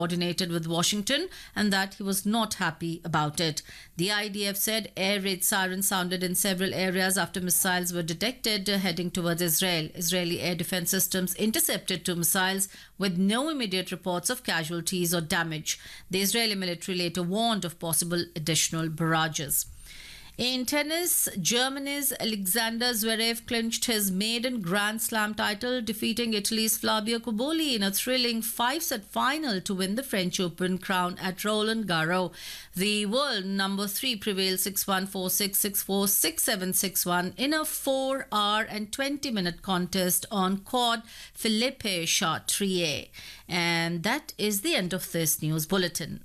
coordinated with Washington and that he was not happy about it. The IDF said air raid sirens sounded in several areas after missiles were detected uh, heading towards Israel. Israeli air defense systems intercepted two missiles with no immediate reports of casualties or damage. The Israeli military later warned of possible additional barrages. In tennis, Germany's Alexander Zverev clinched his maiden Grand Slam title, defeating Italy's Flavio Cobolli in a thrilling five-set final to win the French Open crown at Roland Garros. The world number three prevailed 6-1, 4-6, 6-4, 6-7, 6-1 in a 4-hour and 20-minute contest on court Philippe Chatrier. And that is the end of this news bulletin.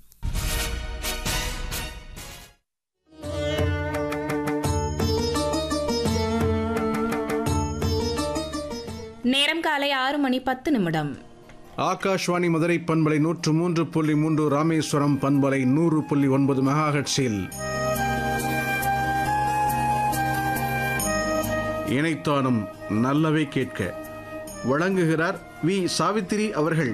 நேரம் காலை ஆறு மணி பத்து நிமிடம் ஆகாஷ்வாணி மதுரை பண்பலை நூற்று மூன்று புள்ளி மூன்று ராமேஸ்வரம் பண்பலை நூறு புள்ளி ஒன்பது மெகாஹெட்ஸில் இணைத்தானும் நல்லவை கேட்க வழங்குகிறார் வி சாவித்திரி அவர்கள்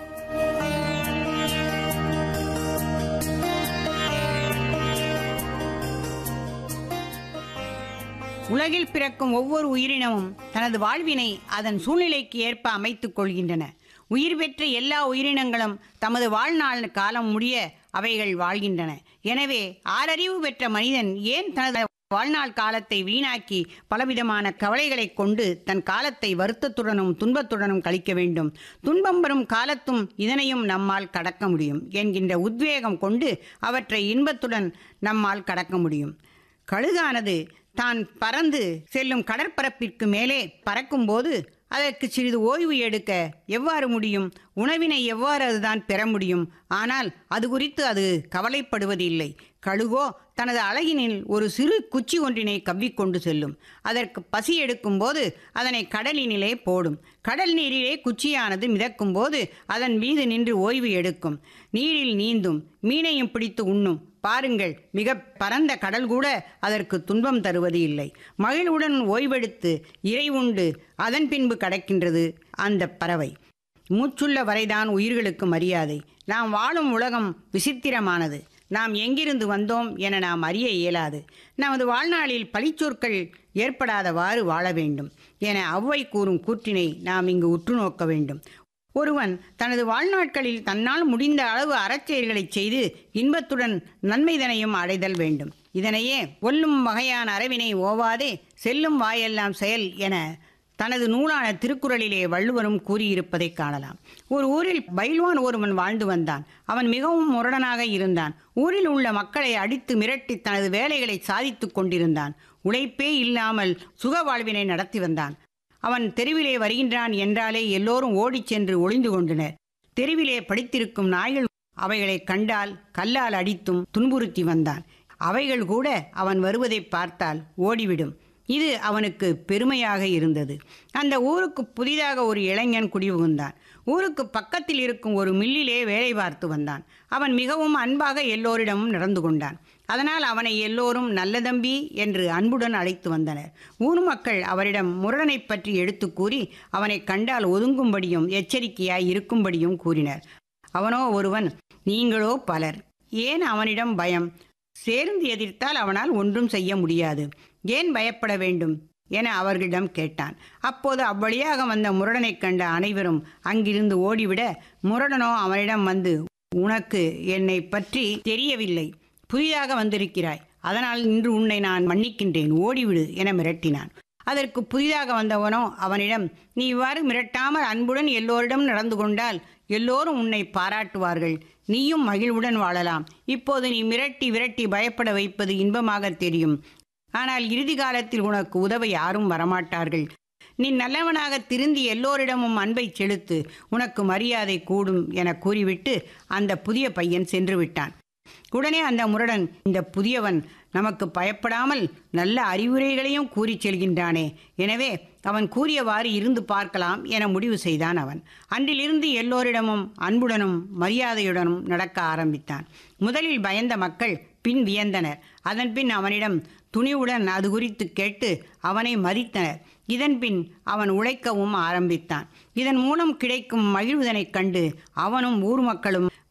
உலகில் பிறக்கும் ஒவ்வொரு உயிரினமும் தனது வாழ்வினை அதன் சூழ்நிலைக்கு ஏற்ப அமைத்துக் கொள்கின்றன உயிர் பெற்ற எல்லா உயிரினங்களும் தமது வாழ்நாள் காலம் முடிய அவைகள் வாழ்கின்றன எனவே ஆறறிவு பெற்ற மனிதன் ஏன் தனது வாழ்நாள் காலத்தை வீணாக்கி பலவிதமான கவலைகளை கொண்டு தன் காலத்தை வருத்தத்துடனும் துன்பத்துடனும் கழிக்க வேண்டும் துன்பம் வரும் காலத்தும் இதனையும் நம்மால் கடக்க முடியும் என்கின்ற உத்வேகம் கொண்டு அவற்றை இன்பத்துடன் நம்மால் கடக்க முடியும் கழுகானது தான் பறந்து செல்லும் கடற்பரப்பிற்கு மேலே பறக்கும்போது அதற்கு சிறிது ஓய்வு எடுக்க எவ்வாறு முடியும் உணவினை எவ்வாறு அதுதான் பெற முடியும் ஆனால் அது குறித்து அது கவலைப்படுவதில்லை கழுகோ தனது அழகினில் ஒரு சிறு குச்சி ஒன்றினை கவ்விக்கொண்டு செல்லும் அதற்கு பசி எடுக்கும்போது அதனை கடலினிலே போடும் கடல் நீரிலே குச்சியானது மிதக்கும் போது அதன் மீது நின்று ஓய்வு எடுக்கும் நீரில் நீந்தும் மீனையும் பிடித்து உண்ணும் பாருங்கள் மிக பரந்த கடல் கூட அதற்கு துன்பம் தருவது இல்லை மகிழ்வுடன் ஓய்வெடுத்து இறை உண்டு அதன் பின்பு கடக்கின்றது அந்த பறவை மூச்சுள்ள வரைதான் உயிர்களுக்கு மரியாதை நாம் வாழும் உலகம் விசித்திரமானது நாம் எங்கிருந்து வந்தோம் என நாம் அறிய இயலாது நமது வாழ்நாளில் பழிச்சொற்கள் ஏற்படாதவாறு வாழ வேண்டும் என ஔவை கூறும் கூற்றினை நாம் இங்கு உற்று நோக்க வேண்டும் ஒருவன் தனது வாழ்நாட்களில் தன்னால் முடிந்த அளவு அறச்செயல்களை செய்து இன்பத்துடன் நன்மைதனையும் அடைதல் வேண்டும் இதனையே ஒல்லும் வகையான அறவினை ஓவாதே செல்லும் வாயெல்லாம் செயல் என தனது நூலான திருக்குறளிலே வள்ளுவரும் கூறியிருப்பதை காணலாம் ஒரு ஊரில் பைல்வான் ஒருவன் வாழ்ந்து வந்தான் அவன் மிகவும் முரடனாக இருந்தான் ஊரில் உள்ள மக்களை அடித்து மிரட்டி தனது வேலைகளை சாதித்துக் கொண்டிருந்தான் உழைப்பே இல்லாமல் சுக வாழ்வினை நடத்தி வந்தான் அவன் தெருவிலே வருகின்றான் என்றாலே எல்லோரும் ஓடிச் சென்று ஒளிந்து கொண்டனர் தெருவிலே படித்திருக்கும் நாய்கள் அவைகளை கண்டால் கல்லால் அடித்தும் துன்புறுத்தி வந்தான் அவைகள் கூட அவன் வருவதை பார்த்தால் ஓடிவிடும் இது அவனுக்கு பெருமையாக இருந்தது அந்த ஊருக்கு புதிதாக ஒரு இளைஞன் குடிபுகுந்தான் ஊருக்கு பக்கத்தில் இருக்கும் ஒரு மில்லிலே வேலை பார்த்து வந்தான் அவன் மிகவும் அன்பாக எல்லோரிடமும் நடந்து கொண்டான் அதனால் அவனை எல்லோரும் நல்ல தம்பி என்று அன்புடன் அழைத்து வந்தனர் ஊர் மக்கள் அவரிடம் முரடனை பற்றி எடுத்து கூறி அவனை கண்டால் ஒதுங்கும்படியும் எச்சரிக்கையாய் இருக்கும்படியும் கூறினர் அவனோ ஒருவன் நீங்களோ பலர் ஏன் அவனிடம் பயம் சேர்ந்து எதிர்த்தால் அவனால் ஒன்றும் செய்ய முடியாது ஏன் பயப்பட வேண்டும் என அவர்களிடம் கேட்டான் அப்போது அவ்வழியாக வந்த முரடனைக் கண்ட அனைவரும் அங்கிருந்து ஓடிவிட முரடனோ அவனிடம் வந்து உனக்கு என்னை பற்றி தெரியவில்லை புதிதாக வந்திருக்கிறாய் அதனால் இன்று உன்னை நான் மன்னிக்கின்றேன் ஓடிவிடு என மிரட்டினான் அதற்கு புதிதாக வந்தவனோ அவனிடம் நீ இவ்வாறு மிரட்டாமல் அன்புடன் எல்லோரிடம் நடந்து கொண்டால் எல்லோரும் உன்னை பாராட்டுவார்கள் நீயும் மகிழ்வுடன் வாழலாம் இப்போது நீ மிரட்டி விரட்டி பயப்பட வைப்பது இன்பமாக தெரியும் ஆனால் இறுதி காலத்தில் உனக்கு உதவ யாரும் வரமாட்டார்கள் நீ நல்லவனாக திருந்தி எல்லோரிடமும் அன்பை செலுத்து உனக்கு மரியாதை கூடும் என கூறிவிட்டு அந்த புதிய பையன் சென்று விட்டான் உடனே அந்த முரடன் இந்த புதியவன் நமக்கு பயப்படாமல் நல்ல அறிவுரைகளையும் கூறிச் செல்கின்றானே எனவே அவன் கூறியவாறு இருந்து பார்க்கலாம் என முடிவு செய்தான் அவன் அன்றிலிருந்து எல்லோரிடமும் அன்புடனும் மரியாதையுடனும் நடக்க ஆரம்பித்தான் முதலில் பயந்த மக்கள் பின் வியந்தனர் அதன்பின் அவனிடம் துணிவுடன் அது குறித்து கேட்டு அவனை மதித்தனர் இதன்பின் அவன் உழைக்கவும் ஆரம்பித்தான் இதன் மூலம் கிடைக்கும் மகிழ்வுதனைக் கண்டு அவனும் ஊர் மக்களும்